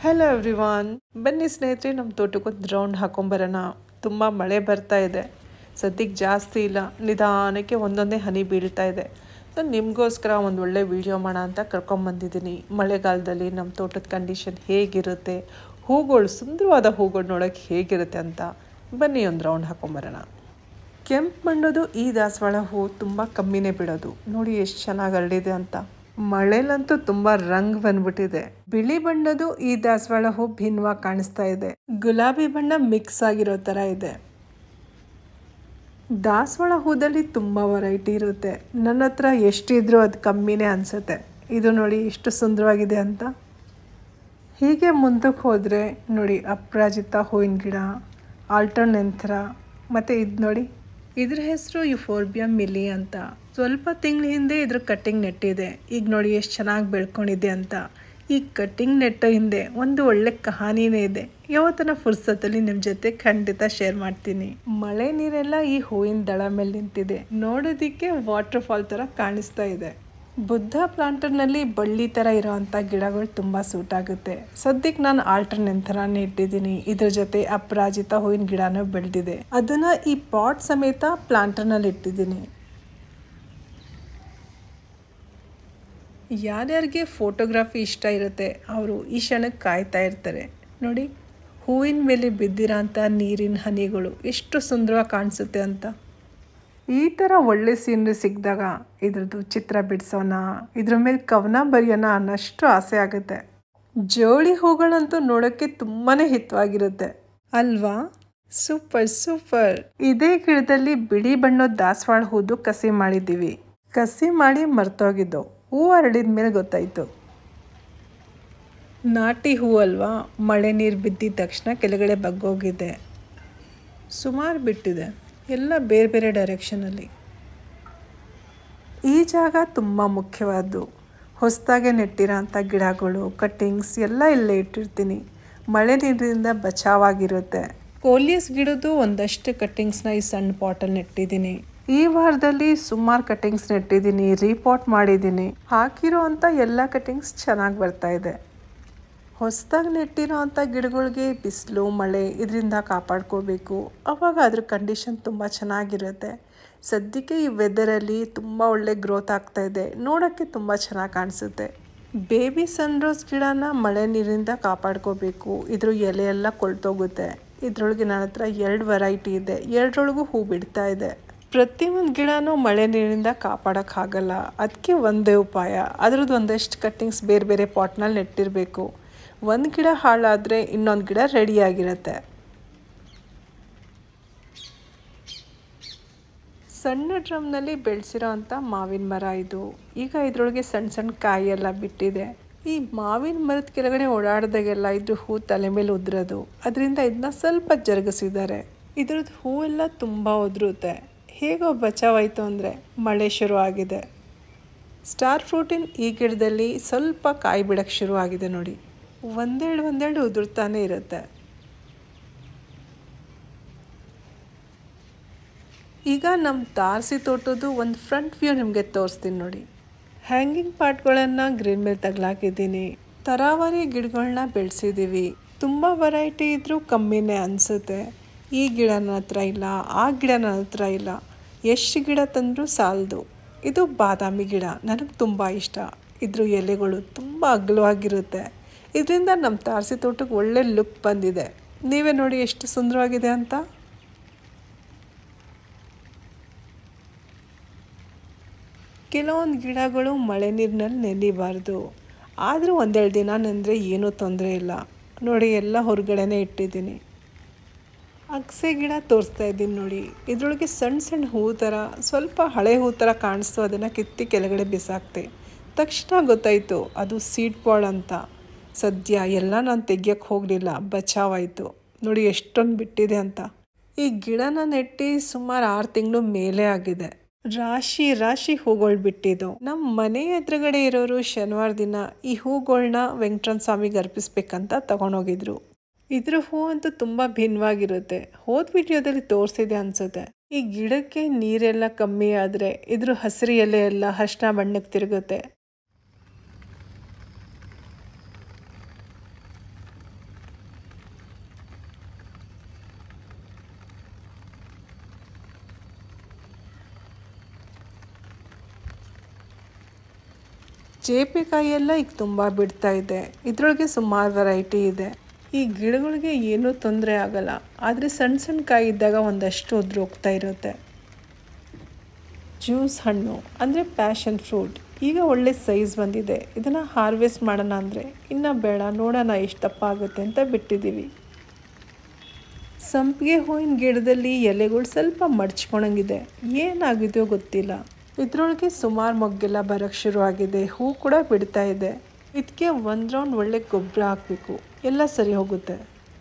hello everyone ಬನ್ನಿ ಸ್ನೇಹಿತರೆ ನಮ್ಮ ತೋಟಕ್ಕೊಂದು ರೌಂಡ್ ಹಾಕೊಂಬರೋಣ ತುಂಬ ಮಳೆ ಬರ್ತಾ ಇದೆ ಸದ್ಯಕ್ಕೆ ಜಾಸ್ತಿ ಇಲ್ಲ ನಿಧಾನಕ್ಕೆ ಒಂದೊಂದೇ ಹನಿ ಬೀಳ್ತಾ ಇದೆ ಸೊ ನಿಮಗೋಸ್ಕರ ಒಂದು ಒಳ್ಳೆ ವಿಡಿಯೋ ಮಾಡೋಣ ಅಂತ ಕರ್ಕೊಂಬಂದಿದ್ದೀನಿ ಮಳೆಗಾಲದಲ್ಲಿ ನಮ್ಮ ತೋಟದ ಕಂಡೀಷನ್ ಹೇಗಿರುತ್ತೆ ಹೂಗಳು ಸುಂದರವಾದ ಹೂಗಳು ನೋಡೋಕ್ಕೆ ಹೇಗಿರುತ್ತೆ ಅಂತ ಬನ್ನಿ ಒಂದು ರೌಂಡ್ ಹಾಕೊಂಬರೋಣ ಕೆಂಪು ಬಣ್ಣದು ಈ ದಾಸವಾಳ ಹೂ ತುಂಬ ಕಮ್ಮಿನೇ ಬಿಡೋದು ನೋಡಿ ಎಷ್ಟು ಚೆನ್ನಾಗಿ ಹರಡಿದೆ ಅಂತ ಮಳೆಲಂತೂ ತುಂಬ ರಂಗ್ ಬಂದ್ಬಿಟ್ಟಿದೆ ಬಿಳಿ ಬಣ್ಣದು ಈ ದಾಸವಾಳ ಹೂ ಭಿನ್ನವಾಗಿ ಕಾಣಿಸ್ತಾ ಇದೆ ಗುಲಾಬಿ ಬಣ್ಣ ಮಿಕ್ಸ್ ಆಗಿರೋ ಥರ ಇದೆ ದಾಸವಾಳ ಹೂದಲ್ಲಿ ತುಂಬ ವೆರೈಟಿ ಇರುತ್ತೆ ನನ್ನ ಹತ್ರ ಎಷ್ಟಿದ್ರೂ ಅದು ಕಮ್ಮಿನೇ ಅನಿಸುತ್ತೆ ಇದು ನೋಡಿ ಎಷ್ಟು ಸುಂದರವಾಗಿದೆ ಅಂತ ಹೀಗೆ ಮುಂದಕ್ಕೆ ಹೋದರೆ ನೋಡಿ ಅಪರಾಜಿತ ಹೂವಿನ ಗಿಡ ಆಲ್ಟರ್ನೆಂಥರ ಮತ್ತು ಇದು ನೋಡಿ ಇದ್ರ ಹೆಸರು ಯುಫೋರ್ಬಿಯಾ ಮಿಲಿ ಅಂತ ಸ್ವಲ್ಪ ತಿಂಗಳ ಹಿಂದೆ ಇದ್ರ ಕಟ್ಟಿಂಗ್ ನೆಟ್ಟಿದೆ ಈಗ ನೋಡಿ ಎಷ್ಟು ಚೆನ್ನಾಗಿ ಬೆಳ್ಕೊಂಡಿದೆ ಅಂತ ಈ ಕಟ್ಟಿಂಗ್ ನೆಟ್ಟ ಹಿಂದೆ ಒಂದು ಒಳ್ಳೆ ಕಹಾನಿನೇ ಇದೆ ಯಾವತ್ತನ ಫುರ್ಸತ್ತಲ್ಲಿ ನಿಮ್ಮ ಜೊತೆ ಖಂಡಿತ ಶೇರ್ ಮಾಡ್ತೀನಿ ಮಳೆ ನೀರೆಲ್ಲ ಈ ಹೂವಿನ ದಳ ಮೇಲೆ ನಿಂತಿದೆ ನೋಡೋದಿಕ್ಕೆ ವಾಟರ್ ಫಾಲ್ ಥರ ಕಾಣಿಸ್ತಾ ಇದೆ ಬುದ್ಧ ಪ್ಲಾಂಟರ್ನಲ್ಲಿ ಬಳ್ಳಿ ಥರ ಇರೋವಂಥ ಗಿಡಗಳು ತುಂಬ ಸೂಟ್ ಆಗುತ್ತೆ ಸದ್ಯಕ್ಕೆ ನಾನು ಆಲ್ಟರ್ನೆನ್ ಥರನೇ ಇಟ್ಟಿದ್ದೀನಿ ಇದ್ರ ಜೊತೆ ಅಪರಾಜಿತ ಹೂವಿನ ಗಿಡನೂ ಬೆಳೆದಿದೆ ಅದನ್ನು ಈ ಪಾಟ್ ಸಮೇತ ಪ್ಲಾಂಟರ್ನಲ್ಲಿ ಇಟ್ಟಿದ್ದೀನಿ ಯಾರ್ಯಾರಿಗೆ ಫೋಟೋಗ್ರಫಿ ಇಷ್ಟ ಇರುತ್ತೆ ಅವರು ಈ ಕ್ಷಣಕ್ಕೆ ಕಾಯ್ತಾ ಇರ್ತಾರೆ ನೋಡಿ ಹೂವಿನ ಮೇಲೆ ಬಿದ್ದಿರೋ ಅಂಥ ನೀರಿನ ಹನಿಗಳು ಎಷ್ಟು ಸುಂದರವಾಗಿ ಕಾಣಿಸುತ್ತೆ ಅಂತ ಈ ಥರ ಒಳ್ಳೆ ಸೀನ್ರಿ ಸಿಕ್ಕಿದಾಗ ಇದ್ರದ್ದು ಚಿತ್ರ ಬಿಡಿಸೋಣ ಇದ್ರ ಮೇಲೆ ಕವನ ಬರೆಯೋಣ ಅನ್ನೋಷ್ಟು ಆಸೆ ಆಗುತ್ತೆ ಜೋಳಿ ಹೂಗಳಂತೂ ನೋಡೋಕ್ಕೆ ತುಂಬಾ ಹಿತವಾಗಿರುತ್ತೆ ಅಲ್ವಾ ಸೂಪರ್ ಸೂಪರ್ ಇದೇ ಗಿಡದಲ್ಲಿ ಬಿಳಿ ಬಣ್ಣದ ದಾಸವಾಳ ಹೂದು ಕಸಿ ಮಾಡಿದ್ದೀವಿ ಕಸಿ ಮಾಡಿ ಮರ್ತೋಗಿದ್ದು ಹೂ ಹರಡಿದ ಮೇಲೆ ಗೊತ್ತಾಯಿತು ನಾಟಿ ಹೂ ಅಲ್ವಾ ಮಳೆ ನೀರು ಬಿದ್ದಿದ ತಕ್ಷಣ ಕೆಳಗಡೆ ಬಗ್ಗೋಗಿದೆ ಸುಮಾರು ಬಿಟ್ಟಿದೆ ಎಲ್ಲ ಬೇರೆ ಬೇರೆ ಡೈರೆಕ್ಷನಲ್ಲಿ ಈ ಜಾಗ ತುಂಬ ಮುಖ್ಯವಾದ್ದು ಹೊಸದಾಗೆ ನೆಟ್ಟಿರೋ ಅಂಥ ಗಿಡಗಳು ಕಟ್ಟಿಂಗ್ಸ್ ಎಲ್ಲ ಇಲ್ಲೇ ಇಟ್ಟಿರ್ತೀನಿ ಮಳೆ ನೀರಿನಿಂದ ಬಚಾವಾಗಿರುತ್ತೆ ಕೋಲಿಯಸ್ ಗಿಡದ್ದು ಒಂದಷ್ಟು ಕಟ್ಟಿಂಗ್ಸ್ನ ಈ ಸಣ್ಣ ಪಾಟಲ್ಲಿ ನೆಟ್ಟಿದ್ದೀನಿ ಈ ವಾರದಲ್ಲಿ ಸುಮಾರು ಕಟ್ಟಿಂಗ್ಸ್ ನೆಟ್ಟಿದ್ದೀನಿ ರೀಪಾಟ್ ಮಾಡಿದ್ದೀನಿ ಹಾಕಿರೋ ಅಂಥ ಎಲ್ಲ ಕಟ್ಟಿಂಗ್ಸ್ ಚೆನ್ನಾಗಿ ಬರ್ತಾ ಇದೆ ಹೊಸದಾಗಿ ನೆಟ್ಟಿರೋ ಅಂಥ ಗಿಡಗಳಿಗೆ ಬಿಸಿಲು ಮಳೆ ಇದರಿಂದ ಕಾಪಾಡ್ಕೋಬೇಕು ಆವಾಗ ಅದ್ರ ಕಂಡೀಷನ್ ತುಂಬ ಚೆನ್ನಾಗಿರುತ್ತೆ ಸದ್ಯಕ್ಕೆ ಈ ವೆದರಲ್ಲಿ ತುಂಬ ಒಳ್ಳೆ ಗ್ರೋತ್ ಆಗ್ತಾ ಇದೆ ನೋಡೋಕ್ಕೆ ತುಂಬ ಚೆನ್ನಾಗಿ ಕಾಣಿಸುತ್ತೆ ಬೇಬಿ ಸನ್ರೋಸ್ ಗಿಡನ ಮಳೆ ನೀರಿಂದ ಕಾಪಾಡ್ಕೋಬೇಕು ಇದ್ರ ಎಲೆ ಎಲ್ಲ ಕೊಳ್ತೋಗುತ್ತೆ ಇದರೊಳಗೆ ನನ್ನ ಹತ್ರ ಎರಡು ವೆರೈಟಿ ಇದೆ ಎರಡರೊಳಗೂ ಹೂ ಬಿಡ್ತಾ ಇದೆ ಪ್ರತಿಯೊಂದು ಗಿಡನೂ ಮಳೆ ನೀರಿನಿಂದ ಕಾಪಾಡೋಕ್ಕಾಗಲ್ಲ ಅದಕ್ಕೆ ಒಂದೇ ಉಪಾಯ ಅದ್ರದ್ದು ಒಂದಷ್ಟು ಕಟ್ಟಿಂಗ್ಸ್ ಬೇರೆ ಬೇರೆ ಪಾಟ್ನಲ್ಲಿ ನೆಟ್ಟಿರಬೇಕು ಒಂದು ಗಿಡ ಹಾಳಾದರೆ ಇನ್ನೊಂದು ಗಿಡ ರೆಡಿಯಾಗಿರುತ್ತೆ ಸಣ್ಣ ಡ್ರಮ್ನಲ್ಲಿ ಬೆಳೆಸಿರೋ ಅಂಥ ಮಾವಿನ ಮರ ಇದು ಈಗ ಇದರೊಳಗೆ ಸಣ್ಣ ಸಣ್ಣ ಕಾಯಿ ಎಲ್ಲ ಬಿಟ್ಟಿದೆ ಈ ಮಾವಿನ ಮರದ ಕೆಳಗಡೆ ಓಡಾಡ್ದಾಗೆಲ್ಲ ಇದ್ರ ಹೂ ತಲೆ ಮೇಲೆ ಉದುರೋದು ಅದರಿಂದ ಇದನ್ನ ಸ್ವಲ್ಪ ಜರುಗಿಸಿದ್ದಾರೆ ಇದ್ರದ್ದು ಹೂವೆಲ್ಲ ತುಂಬ ಉದುರುತ್ತೆ ಹೇಗೋ ಬಚಾವಾಯಿತು ಅಂದರೆ ಮಳೆ ಶುರು ಆಗಿದೆ ಸ್ಟಾರ್ ಫ್ರೂಟಿನ ಈ ಗಿಡದಲ್ಲಿ ಸ್ವಲ್ಪ ಕಾಯಿ ಬಿಡೋಕ್ಕೆ ಶುರು ಆಗಿದೆ ನೋಡಿ ಒಂದೆರಡು ಒಂದೆರಡು ಉದುರ್ತಾನೆ ಇರುತ್ತೆ ಈಗ ನಮ್ಮ ತಾರಸಿ ತೋಟದ್ದು ಒಂದು ಫ್ರಂಟ್ ವ್ಯೂ ನಿಮಗೆ ತೋರಿಸ್ತೀನಿ ನೋಡಿ ಹ್ಯಾಂಗಿಂಗ್ ಪಾಟ್ಗಳನ್ನು ಗ್ರೀನ್ ಮೇಲೆ ತಗ್ಲಾಕಿದ್ದೀನಿ ತರಾವರಿ ಗಿಡಗಳನ್ನ ಬೆಳೆಸಿದ್ದೀವಿ ತುಂಬ ವೆರೈಟಿ ಇದ್ದರೂ ಕಮ್ಮಿನೇ ಅನಿಸುತ್ತೆ ಈ ಗಿಡ ನನ್ನ ಹತ್ರ ಇಲ್ಲ ಆ ಗಿಡ ನನ್ನ ಹತ್ರ ಇಲ್ಲ ಎಷ್ಟು ಗಿಡ ತಂದರೂ ಸಾಲದು ಇದು ಬಾದಾಮಿ ಗಿಡ ನನಗೆ ತುಂಬ ಇಷ್ಟ ಇದ್ರ ಎಲೆಗಳು ತುಂಬ ಅಗಲವಾಗಿರುತ್ತೆ ಇದರಿಂದ ನಮ್ಮ ತಾರಸಿ ತೋಟಕ್ಕೆ ಒಳ್ಳೆ ಲುಕ್ ಬಂದಿದೆ ನೀವೇ ನೋಡಿ ಎಷ್ಟು ಸುಂದರವಾಗಿದೆ ಅಂತ ಕೆಲವೊಂದು ಗಿಡಗಳು ಮಳೆ ನೀರಿನಲ್ಲಿ ನೆನಿಬಾರ್ದು ಆದರೂ ಒಂದೆರಡು ದಿನ ನೆಂದರೆ ಏನೂ ತೊಂದರೆ ಇಲ್ಲ ನೋಡಿ ಎಲ್ಲ ಹೊರಗಡೆನೇ ಇಟ್ಟಿದ್ದೀನಿ ಅಗಸೆ ಗಿಡ ತೋರಿಸ್ತಾ ಇದ್ದೀನಿ ನೋಡಿ ಇದರೊಳಗೆ ಸಣ್ಣ ಸಣ್ಣ ಹೂ ಥರ ಸ್ವಲ್ಪ ಹಳೆ ಹೂ ಥರ ಕಾಣಿಸ್ತು ಅದನ್ನು ಕಿತ್ತಿ ಕೆಳಗಡೆ ಬಿಸಾಕ್ತೆ ತಕ್ಷಣ ಗೊತ್ತಾಯಿತು ಅದು ಸೀಡ್ ಬಾಲ್ ಅಂತ ಸದ್ಯ ಎಲ್ಲ ನಾನು ತೆಗಿಯೋಕ್ಕೆ ಹೋಗಲಿಲ್ಲ ಬಚಾವಾಯಿತು ನೋಡಿ ಎಷ್ಟೊಂದು ಬಿಟ್ಟಿದೆ ಅಂತ ಈ ಗಿಡನ ನೆಟ್ಟಿ ಸುಮಾರು ಆರು ತಿಂಗಳು ಮೇಲೆ ಆಗಿದೆ ರಾಶಿ ರಾಶಿ ಹೂಗಳು ಬಿಟ್ಟಿದ್ದು ನಮ್ಮ ಮನೆ ಎದುರುಗಡೆ ಇರೋರು ಶನಿವಾರ ದಿನ ಈ ಹೂಗಳನ್ನ ವೆಂಕಟರಮಣ ಸ್ವಾಮಿಗೆ ಅರ್ಪಿಸ್ಬೇಕಂತ ತಗೊಂಡೋಗಿದ್ರು ಇದ್ರ ಹೂ ಅಂತೂ ತುಂಬ ಭಿನ್ನವಾಗಿರುತ್ತೆ ಹೋದ ವಿಡಿಯೋದಲ್ಲಿ ತೋರಿಸಿದೆ ಅನ್ಸುತ್ತೆ ಈ ಗಿಡಕ್ಕೆ ನೀರೆಲ್ಲ ಕಮ್ಮಿ ಆದರೆ ಇದ್ರ ಹಸಿರು ಎಲೆ ಎಲ್ಲ ಅರ್ಶಿನ ಬಣ್ಣಕ್ಕೆ ತಿರುಗುತ್ತೆ ಚೇಪೆಕಾಯಿ ಎಲ್ಲ ಈಗ ತುಂಬ ಬಿಡ್ತಾ ಇದೆ ಇದರೊಳಗೆ ಸುಮಾರು ವೆರೈಟಿ ಇದೆ ಈ ಗಿಡಗಳಿಗೆ ಏನೂ ತೊಂದರೆ ಆಗಲ್ಲ ಆದರೆ ಸಣ್ಣ ಸಣ್ಣ ಕಾಯಿ ಇದ್ದಾಗ ಒಂದಷ್ಟು ಉದುರು ಹೋಗ್ತಾ ಇರುತ್ತೆ ಜ್ಯೂಸ್ ಹಣ್ಣು ಅಂದರೆ ಪ್ಯಾಷನ್ ಫ್ರೂಟ್ ಈಗ ಒಳ್ಳೆ ಸೈಜ್ ಬಂದಿದೆ ಇದನ್ನು ಹಾರ್ವೆಸ್ಟ್ ಮಾಡೋಣ ಅಂದರೆ ಇನ್ನು ಬೇಡ ನೋಡೋಣ ಎಷ್ಟು ದಪ್ಪ ಆಗುತ್ತೆ ಅಂತ ಬಿಟ್ಟಿದ್ದೀವಿ ಸಂಪಿಗೆ ಹೂವಿನ ಗಿಡದಲ್ಲಿ ಎಲೆಗಳು ಸ್ವಲ್ಪ ಮಡ್ಚ್ಕೊಳಂಗಿದೆ ಏನಾಗಿದೆಯೋ ಗೊತ್ತಿಲ್ಲ ಇದರೊಳಗೆ ಸುಮಾರು ಮೊಗ್ಗೆಲ್ಲ ಬರೋಕ್ಕೆ ಶುರು ಆಗಿದೆ ಹೂ ಕೂಡ ಬಿಡ್ತಾ ಇದೆ ಇದಕ್ಕೆ ಒಂದು ರೌಂಡ್ ಒಳ್ಳೆ ಗೊಬ್ಬರ ಹಾಕಬೇಕು ಎಲ್ಲ ಸರಿ ಹೋಗುತ್ತೆ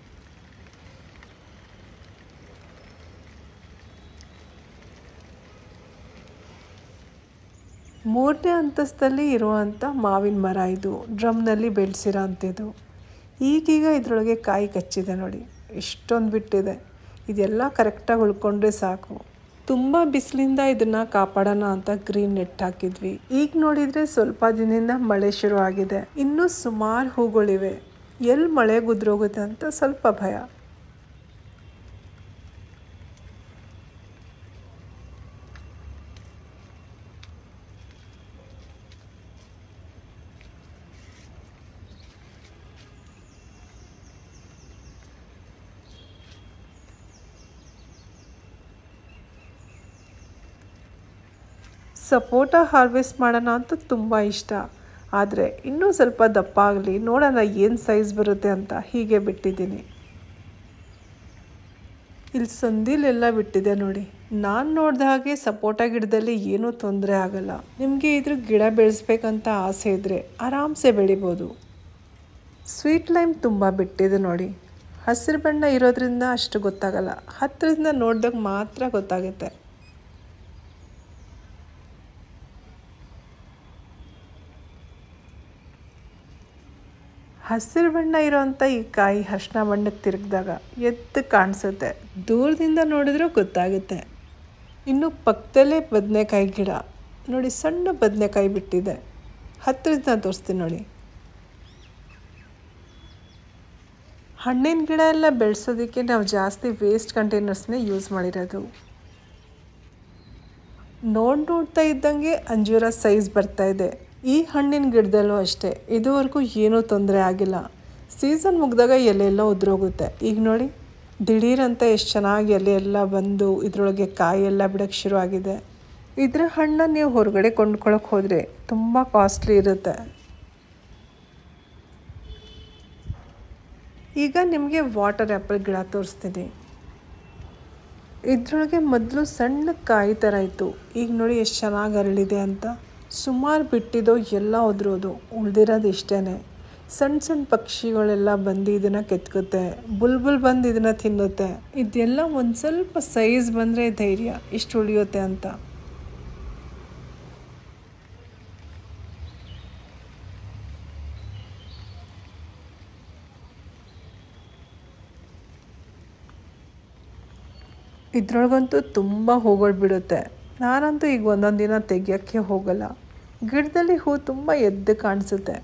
ಮೂರನೇ ಅಂತಸ್ತಲ್ಲಿ ಇರುವಂಥ ಮಾವಿನ ಮರ ಇದು ಡ್ರಮ್ನಲ್ಲಿ ಬೆಳೆಸಿರೋ ಅಂಥದ್ದು ಈಗೀಗ ಇದರೊಳಗೆ ಕಾಯಿ ಕಚ್ಚಿದೆ ನೋಡಿ ಎಷ್ಟೊಂದು ಬಿಟ್ಟಿದೆ ಇದೆಲ್ಲ ಕರೆಕ್ಟಾಗಿ ಉಳ್ಕೊಂಡ್ರೆ ಸಾಕು ತುಂಬ ಬಿಸಿಲಿಂದ ಇದನ್ನು ಕಾಪಾಡೋಣ ಅಂತ ಗ್ರೀನ್ ನೆಟ್ ಹಾಕಿದ್ವಿ ಈಗ ನೋಡಿದರೆ ಸ್ವಲ್ಪ ದಿನದಿಂದ ಮಳೆ ಶುರು ಆಗಿದೆ ಇನ್ನೂ ಸುಮಾರು ಹೂಗಳಿವೆ ಎಲ್ಲಿ ಮಳೆ ಗುದ್ರೋಗುತ್ತೆ ಅಂತ ಸ್ವಲ್ಪ ಭಯ ಸಪೋಟ ಹಾರ್ವೆಸ್ಟ್ ಮಾಡೋಣ ಅಂತ ತುಂಬ ಇಷ್ಟ ಆದರೆ ಇನ್ನೂ ಸ್ವಲ್ಪ ದಪ್ಪ ಆಗಲಿ ನೋಡೋಣ ಏನು ಸೈಜ್ ಬರುತ್ತೆ ಅಂತ ಹೀಗೆ ಬಿಟ್ಟಿದ್ದೀನಿ ಇಲ್ಲಿ ಸಂದಿಲೆಲ್ಲ ಬಿಟ್ಟಿದೆ ನೋಡಿ ನಾನು ನೋಡಿದ ಹಾಗೆ ಸಪೋಟ ಗಿಡದಲ್ಲಿ ಏನೂ ತೊಂದರೆ ಆಗಲ್ಲ ನಿಮಗೆ ಇದ್ರ ಗಿಡ ಬೆಳೆಸ್ಬೇಕಂತ ಆಸೆ ಇದ್ದರೆ ಆರಾಮ್ಸೆ ಬೆಳಿಬೋದು ಸ್ವೀಟ್ ಲೈಮ್ ತುಂಬ ಬಿಟ್ಟಿದೆ ನೋಡಿ ಹಸಿರು ಬಣ್ಣ ಇರೋದ್ರಿಂದ ಅಷ್ಟು ಗೊತ್ತಾಗಲ್ಲ ಹತ್ತಿರದಿಂದ ನೋಡಿದಾಗ ಮಾತ್ರ ಗೊತ್ತಾಗುತ್ತೆ ಹಸಿರು ಬಣ್ಣ ಇರೋವಂಥ ಈ ಕಾಯಿ ಅರ್ಶಿನ ಬಣ್ಣಕ್ಕೆ ತಿರುಗಿದಾಗ ಎದ್ದು ಕಾಣಿಸುತ್ತೆ ದೂರದಿಂದ ನೋಡಿದ್ರೂ ಗೊತ್ತಾಗುತ್ತೆ ಇನ್ನು ಪಕ್ಕದಲ್ಲೇ ಬದನೆಕಾಯಿ ಗಿಡ ನೋಡಿ ಸಣ್ಣ ಬದನೆಕಾಯಿ ಬಿಟ್ಟಿದೆ ಹತ್ತಿರದಿಂದ ತೋರಿಸ್ತೀನಿ ನೋಡಿ ಹಣ್ಣಿನ ಗಿಡ ಎಲ್ಲ ಬೆಳೆಸೋದಕ್ಕೆ ನಾವು ಜಾಸ್ತಿ ವೇಸ್ಟ್ ಕಂಟೈನರ್ಸ್ನೇ ಯೂಸ್ ಮಾಡಿರೋದು ನೋಡಿ ನೋಡ್ತಾ ಇದ್ದಂಗೆ ಅಂಜೂರ ಸೈಜ್ ಬರ್ತಾ ಇದೆ ಈ ಹಣ್ಣಿನ ಗಿಡದಲ್ಲೂ ಅಷ್ಟೇ ಇದುವರೆಗೂ ಏನೂ ತೊಂದರೆ ಆಗಿಲ್ಲ ಸೀಸನ್ ಮುಗಿದಾಗ ಎಲೆ ಎಲ್ಲ ಉದುರೋಗುತ್ತೆ ಈಗ ನೋಡಿ ದಿಢೀರಂತ ಎಷ್ಟು ಚೆನ್ನಾಗಿ ಎಲೆ ಎಲ್ಲ ಬಂದು ಇದರೊಳಗೆ ಕಾಯಿ ಎಲ್ಲ ಬಿಡೋಕ್ಕೆ ಶುರು ಆಗಿದೆ ಇದರ ಹಣ್ಣನ್ನು ನೀವು ಹೊರಗಡೆ ಕೊಂಡ್ಕೊಳಕ್ಕೆ ಹೋದರೆ ತುಂಬ ಕಾಸ್ಟ್ಲಿ ಇರುತ್ತೆ ಈಗ ನಿಮಗೆ ವಾಟರ್ ಆ್ಯಪಲ್ ಗಿಡ ತೋರಿಸ್ತೀನಿ ಇದ್ರೊಳಗೆ ಮೊದಲು ಸಣ್ಣ ಕಾಯಿ ಥರ ಇತ್ತು ಈಗ ನೋಡಿ ಎಷ್ಟು ಚೆನ್ನಾಗಿ ಅರಳಿದೆ ಅಂತ ಸುಮಾರು ಬಿಟ್ಟಿದ್ದೋ ಎಲ್ಲ ಉದುರೋದು ಉಳ್ದಿರೋದು ಇಷ್ಟೇ ಸಣ್ಣ ಸಣ್ಣ ಪಕ್ಷಿಗಳೆಲ್ಲ ಬಂದು ಇದನ್ನು ಕೆತ್ಕುತ್ತೆ ಬುಲ್ಬುಲ್ ಬಂದು ಇದನ್ನು ತಿನ್ನುತ್ತೆ ಇದೆಲ್ಲ ಒಂದು ಸ್ವಲ್ಪ ಸೈಜ್ ಬಂದರೆ ಧೈರ್ಯ ಇಷ್ಟು ಉಳಿಯುತ್ತೆ ಅಂತ ಇದ್ರೊಳಗಂತೂ ತುಂಬ ಹೂಗಳು ಬಿಡುತ್ತೆ ನಾನಂತೂ ಈಗ ಒಂದೊಂದು ದಿನ ತೆಗಿಯೋಕ್ಕೆ ಹೋಗಲ್ಲ ಗಿಡದಲ್ಲಿ ಹೂ ತುಂಬ ಎದ್ದು ಕಾಣಿಸುತ್ತೆ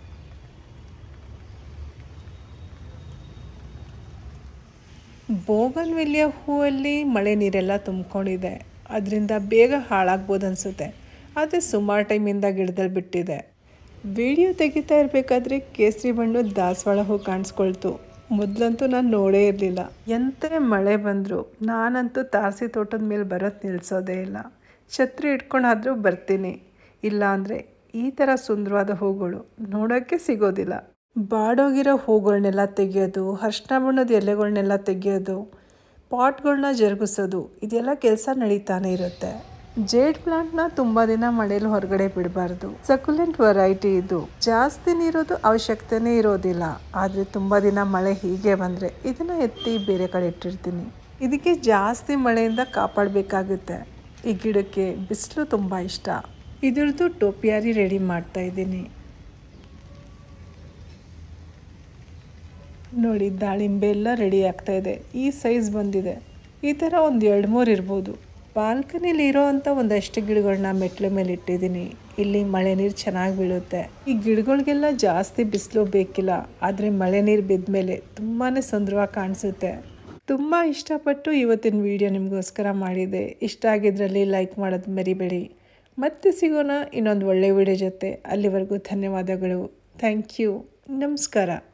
ಬೋಗನ್ ವಿಲಿಯ ಹೂವಲ್ಲಿ ಮಳೆ ನೀರೆಲ್ಲ ತುಂಬಿಕೊಂಡಿದೆ ಅದರಿಂದ ಬೇಗ ಹಾಳಾಗ್ಬೋದು ಅನಿಸುತ್ತೆ ಆದರೆ ಸುಮಾರು ಟೈಮಿಂದ ಗಿಡದಲ್ಲಿ ಬಿಟ್ಟಿದೆ ವಿಡಿಯೋ ತೆಗಿತಾ ಇರಬೇಕಾದ್ರೆ ಕೇಸರಿ ಬಣ್ಣದ ದಾಸವಾಳ ಹೂ ಕಾಣಿಸ್ಕೊಳ್ತು ಮೊದಲಂತೂ ನಾನು ನೋಡೇ ಇರಲಿಲ್ಲ ಎಂತ ಮಳೆ ಬಂದರೂ ನಾನಂತೂ ತಾರಸಿ ತೋಟದ ಮೇಲೆ ಬರೋದು ನಿಲ್ಲಿಸೋದೇ ಇಲ್ಲ ಛತ್ರಿ ಇಟ್ಕೊಂಡಾದರೂ ಬರ್ತೀನಿ ಇಲ್ಲ ಅಂದರೆ ಈ ಥರ ಸುಂದರವಾದ ಹೂಗಳು ನೋಡೋಕ್ಕೆ ಸಿಗೋದಿಲ್ಲ ಬಾಡೋಗಿರೋ ಹೂಗಳನ್ನೆಲ್ಲ ತೆಗೆಯೋದು ಅರ್ಶಿನ ಬಣ್ಣದ ಎಲೆಗಳನ್ನೆಲ್ಲ ತೆಗೆಯೋದು ಪಾಟ್ಗಳನ್ನ ಜರುಗಿಸೋದು ಇದೆಲ್ಲ ಕೆಲಸ ನಡೀತಾನೆ ಇರುತ್ತೆ ಜೇಡ್ ಪ್ಲಾಂಟ್ನ ತುಂಬ ದಿನ ಮಳೆಯಲ್ಲಿ ಹೊರಗಡೆ ಬಿಡಬಾರ್ದು ಸಕ್ಯುಲೆಂಟ್ ವೆರೈಟಿ ಇದು ಜಾಸ್ತಿ ನೀರೋದು ಅವಶ್ಯಕತೆನೇ ಇರೋದಿಲ್ಲ ಆದರೆ ತುಂಬ ದಿನ ಮಳೆ ಹೀಗೆ ಬಂದರೆ ಇದನ್ನು ಎತ್ತಿ ಬೇರೆ ಕಡೆ ಇಟ್ಟಿರ್ತೀನಿ ಇದಕ್ಕೆ ಜಾಸ್ತಿ ಮಳೆಯಿಂದ ಕಾಪಾಡಬೇಕಾಗುತ್ತೆ ಈ ಗಿಡಕ್ಕೆ ಬಿಸಿಲು ತುಂಬ ಇಷ್ಟ ಇದ್ರದ್ದು ಟೋಪಿಯಾರಿ ರೆಡಿ ಮಾಡ್ತಾ ಇದ್ದೀನಿ ನೋಡಿ ದಾಳಿಂಬೆ ಎಲ್ಲ ರೆಡಿ ಆಗ್ತಾ ಇದೆ ಈ ಸೈಜ್ ಬಂದಿದೆ ಈ ಥರ ಒಂದು ಎರಡು ಮೂರು ಇರ್ಬೋದು ಬಾಲ್ಕನಿಲಿ ಇರೋವಂಥ ಒಂದಷ್ಟು ಗಿಡಗಳನ್ನ ಮೆಟ್ಲ ಮೇಲೆ ಇಟ್ಟಿದ್ದೀನಿ ಇಲ್ಲಿ ಮಳೆ ನೀರು ಚೆನ್ನಾಗಿ ಬೀಳುತ್ತೆ ಈ ಗಿಡಗಳಿಗೆಲ್ಲ ಜಾಸ್ತಿ ಬಿಸಿಲು ಬೇಕಿಲ್ಲ ಆದರೆ ಮಳೆ ನೀರು ಬಿದ್ದ ಮೇಲೆ ತುಂಬಾ ಸುಂದರವಾಗಿ ಕಾಣಿಸುತ್ತೆ ತುಂಬ ಇಷ್ಟಪಟ್ಟು ಇವತ್ತಿನ ವಿಡಿಯೋ ನಿಮಗೋಸ್ಕರ ಮಾಡಿದೆ ಇಷ್ಟ ಆಗಿದ್ರಲ್ಲಿ ಲೈಕ್ ಮಾಡೋದು ಮರಿಬೇಡಿ ಮತ್ತೆ ಸಿಗೋಣ ಇನ್ನೊಂದು ಒಳ್ಳೆಯ ವಿಡಿಯೋ ಜೊತೆ ಅಲ್ಲಿವರೆಗೂ ಧನ್ಯವಾದಗಳು ಥ್ಯಾಂಕ್ ಯು ನಮಸ್ಕಾರ